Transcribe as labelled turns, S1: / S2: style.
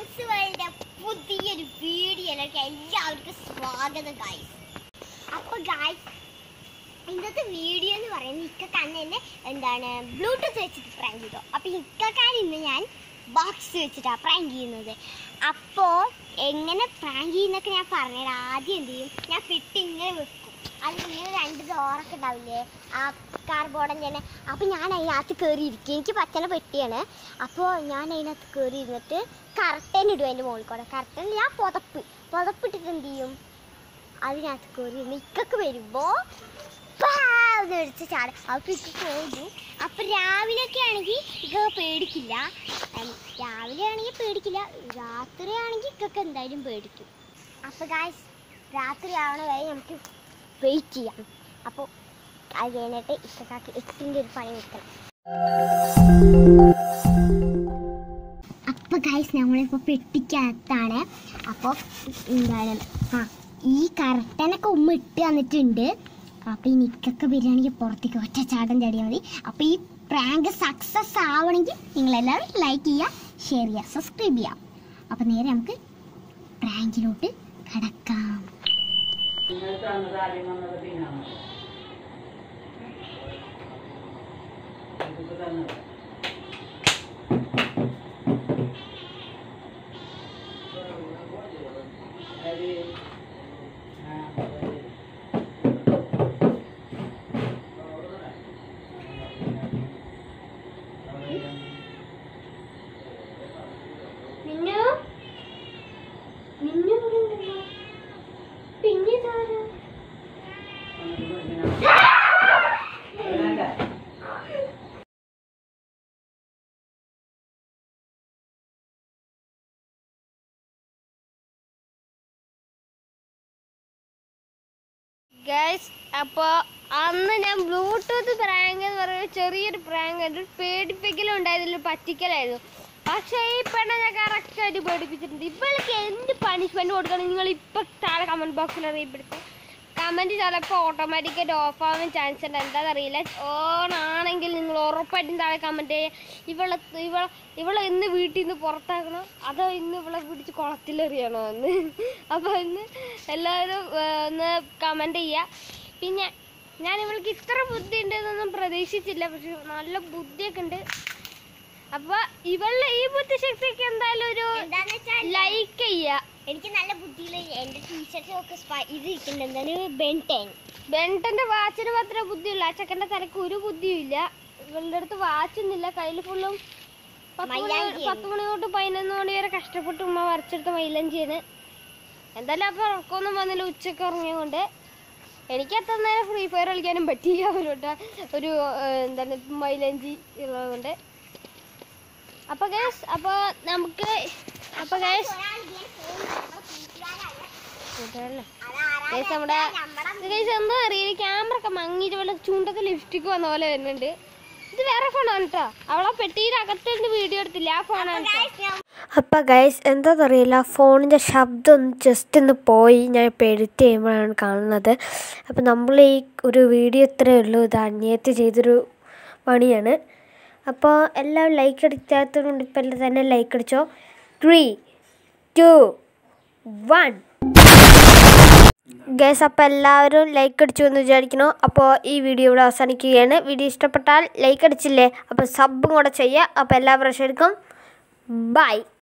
S1: Pranks world പുതിയൊരു വീഡിയോയിലേക്ക് എല്ലാവർക്കും സ്വാഗതം ഗായ്സ് അപ്പൊ ഗായ്സ് ഇന്നത്തെ വീഡിയോ എന്ന് പറയുന്നത് ഇക്കക്കാരൻ എന്നെ എന്താണ് ബ്ലൂടൂത്ത് വെച്ചിട്ട് പ്രാങ്ക് ചെയ്തു അപ്പൊ ഇക്കക്കാരൻ ഇന്ന് ഞാൻ ബോക്സ് വെച്ചിട്ടാണ് പ്രാങ്ക് ചെയ്യുന്നത് അപ്പോൾ എങ്ങനെ പ്രാങ്ക് ചെയ്യുന്നൊക്കെ ഞാൻ പറഞ്ഞുതരാം ആദ്യം എന്ത് ചെയ്യും ഞാൻ ഫിറ്റ് ഇങ്ങനെ വെക്കും അത് ഇങ്ങനെ രണ്ട് ഡോറൊക്കെ ഉണ്ടാവില്ലേ ആ കാർബോർഡൻ തന്നെ അപ്പോൾ ഞാൻ അതിനകത്ത് കയറി ഇരിക്കും എനിക്ക് പച്ചന പെട്ടിയാണ് അപ്പോൾ ഞാൻ അതിനകത്ത് കയറി ഇരുന്നിട്ട് കർട്ടൻ ഇടും അതിൻ്റെ മുകളിൽ കൂടെ കർട്ടൻ ഞാൻ പുതപ്പ് പുതപ്പിട്ടിട്ട് എന്ത് ചെയ്യും അതിനകത്ത് കയറി ഇരുന്ന് ഇക്കൊക്കെ വരുമ്പോൾ മേടിച്ച് ചാടും അപ്പോൾ ഇക്ക് പോകും അപ്പം രാവിലെയൊക്കെ ആണെങ്കിൽ ഇക്ക പേടിക്കില്ല ഉം, രാവിലെ ആണെങ്കിൽ പേടിക്കില്ല രാത്രി ആണെങ്കിൽ ഇക്കൊക്കെ എന്തായാലും പേടിക്കും അപ്പോൾ ഗായ്സ് രാത്രി ആവണ വരെ നമുക്ക് വെയിറ്റ് ചെയ്യാം അപ്പോൾ അത് കഴിഞ്ഞിട്ട് ഇക്കക്കാക്ക് എട്ടിൻ്റെ ഒരു പണി വെക്കണം അപ്പോൾ ഗൈസ് നമ്മളിപ്പോൾ പെട്ടിക്കകത്താണ് അപ്പോൾ എന്താണ് ആ ഈ കർട്ടനൊക്കെ ഉമ്മ ഇട്ട് തന്നിട്ടുണ്ട് അപ്പോൾ ഈ നിക്കൊക്കെ വരികയാണെങ്കിൽ പുറത്തേക്ക് ഒറ്റ ചാട്ടം ചാടിയാൽ മതി അപ്പോൾ ഈ പ്രാങ്ക് സക്സസ് ആവണമെങ്കിൽ നിങ്ങളെല്ലാവരും ലൈക്ക് ചെയ്യുക ഷെയർ ചെയ്യുക സബ്സ്ക്രൈബ് ചെയ്യാം അപ്പോൾ നേരെ നമുക്ക് പ്രാങ്കിലോട്ട് കിടക്കാം
S2: നിങ്ങൾക്ക് തന്നത് ആദ്യം വന്നത് പിന്നാണ് ഇതിപ്പോ തന്നത് അത് ആ അത്
S1: മിന്നു മിന്നു ഇവിടെ ഉണ്ടല്ലോ പിന്നെ ഇതാരാ
S2: വേണ്ട
S3: ഗൈസ് അപ്പോൾ അന്ന് ഞാൻ ബ്ലൂടൂത്ത് പ്രാങ്ക് എന്ന് പറയുന്ന ചെറിയൊരു പ്രാങ്ക് ഉണ്ട് പേടിപ്പിക്കലും ഉണ്ടായതിൽ പറ്റിക്കലായിരുന്നു പക്ഷേ ഈ പെണ്ണെ ഞാൻ കറക്റ്റ് ആയിട്ട് പേടിപ്പിച്ചിട്ടുണ്ട് ഇവൾക്ക് എന്ത് പണിഷ്മെന്റ് കൊടുക്കണം നിങ്ങൾ ഇപ്പൊ താഴെ കമന്റ് ബോക്സിൽ അറിയപ്പെടുത്തും കമന്റ് ചിലപ്പോൾ ഓട്ടോമാറ്റിക്കായിട്ട് ഓഫ് ആവാൻ ചാൻസ് ഉണ്ട് എന്താണെന്നറിയില്ല ഓൺ ആണെങ്കിൽ നിങ്ങൾ ഉറപ്പായിട്ടും താഴെ കമന്റ് ചെയ്യുക ഇവളെ ഇവളെ ഇവളെ ഇന്ന് വീട്ടിൽ നിന്ന് പുറത്താക്കണോ അതോ ഇന്ന് ഇവളെ പിടിച്ച് കുളത്തിലെറിയണോ എന്ന് അപ്പോൾ ഇന്ന് എല്ലാവരും ഏർ, ഒന്ന് കമന്റ് ചെയ്യുക പിന്നെ ഞാൻ ഇവൾക്ക് ഇത്ര ബുദ്ധി ഉണ്ടെന്നൊന്നും പ്രതീക്ഷിച്ചില്ല പക്ഷെ നല്ല ബുദ്ധിയൊക്കെ ഉണ്ട് അപ്പൊ ഇവളുടെ ഈ ബുദ്ധിശക്തിക്ക് എന്തായാലും ഒരു
S1: എന്താന്ന് വെച്ചാൽ
S3: ലൈക്ക് ചെയ്യുക
S1: എനിക്ക് നല്ല ബുദ്ധിയില് എന്റെ ടീഷർട്ട് ഒക്കെ സ്പ- ഇത് ഇരിക്കുന്നുണ്ട് എന്താണ് ബെൻടെൻ
S3: ബെൻട്ടന്റെ വാച്ചിന് മാത്രമേ ബുദ്ധിയുള്ളൂ ആ ചെക്കൻ്റെ തലക്ക് ഒരു ബുദ്ധിയുമില്ല ഇവളുടെ അടുത്ത് വാച്ചൊന്നുമില്ല കയ്യിൽ ഫുള്ളും പത്ത് മണി
S1: മൈലാഞ്ചിയാണ്.
S3: പത്ത് മണി തൊട്ട് പതിനൊന്ന് മണി വരെ കഷ്ടപ്പെട്ട് ഉമ്മ വരച്ചെടുത്ത മൈലഞ്ചിയാണ് എന്തായാലും അപ്പൊ ഉറക്കമൊന്നും വന്നില്ല ഉച്ചക്ക് ഉറങ്ങിയതുകൊണ്ട് എനിക്ക് എത്ര നേരം ഫ്രീ ഫയർ കളിക്കാനും പറ്റിയില്ല അവരോട്ട് ഒരു ഏർ, എന്താണ് മൈലഞ്ചി ഉള്ളതുകൊണ്ട് അപ്പൊ ഗൈസ് അപ്പൊ നമുക്ക് അപ്പൊ ഗൈസ് ഗൈസ് നമ്മുടെ ഗൈസ് എന്താ അറിയില്ല ക്യാമറ ഒക്കെ മങ്ങിയിട്ട് വല്ല ചൂണ്ടത്തെ ലിപ്സ്റ്റിക് വന്ന പോലെ വരുന്നുണ്ട് ഇത് വേറെ ഫോണാണ് കേട്ടോ അവളെ പെട്ടിയുടെ അകത്തുണ്ട് വീഡിയോ എടുത്തില്ല ആ ഫോണാണ് കേട്ടോ
S4: അപ്പോൾ ഗൈസ് എന്താണെന്നറിയില്ല ഫോണിൻ്റെ ശബ്ദം ഒന്ന് ജസ്റ്റ് ഒന്ന് പോയി ഞാൻ ഇപ്പോൾ എഡിറ്റ് ചെയ്യുമ്പോഴാണ് കാണുന്നത് അപ്പോൾ നമ്മൾ ഈ ഒരു വീഡിയോ ഇത്രയേ ഉള്ളൂ ഇത് അന്യത്ത് ചെയ്തൊരു പണിയാണ് അപ്പോൾ എല്ലാവരും ലൈക്ക് അടിക്കാത്തതുകൊണ്ട് ഇപ്പോൾ എല്ലാം തന്നെ ലൈക്ക് അടിച്ചോ ത്രീ ടു വൺ ഗൈസ് അപ്പോൾ എല്ലാവരും ലൈക്ക് അടിച്ചു എന്ന് വിചാരിക്കുന്നു അപ്പോൾ ഈ വീഡിയോ ഇവിടെ അവസാനിക്കുകയാണ് വീഡിയോ ഇഷ്ടപ്പെട്ടാൽ ലൈക്ക് അടിച്ചില്ലേ അപ്പോൾ സബും കൂടെ ചെയ്യുക അപ്പോൾ എല്ലാ പ്രാവശ്യം എടുക്കും ബൈ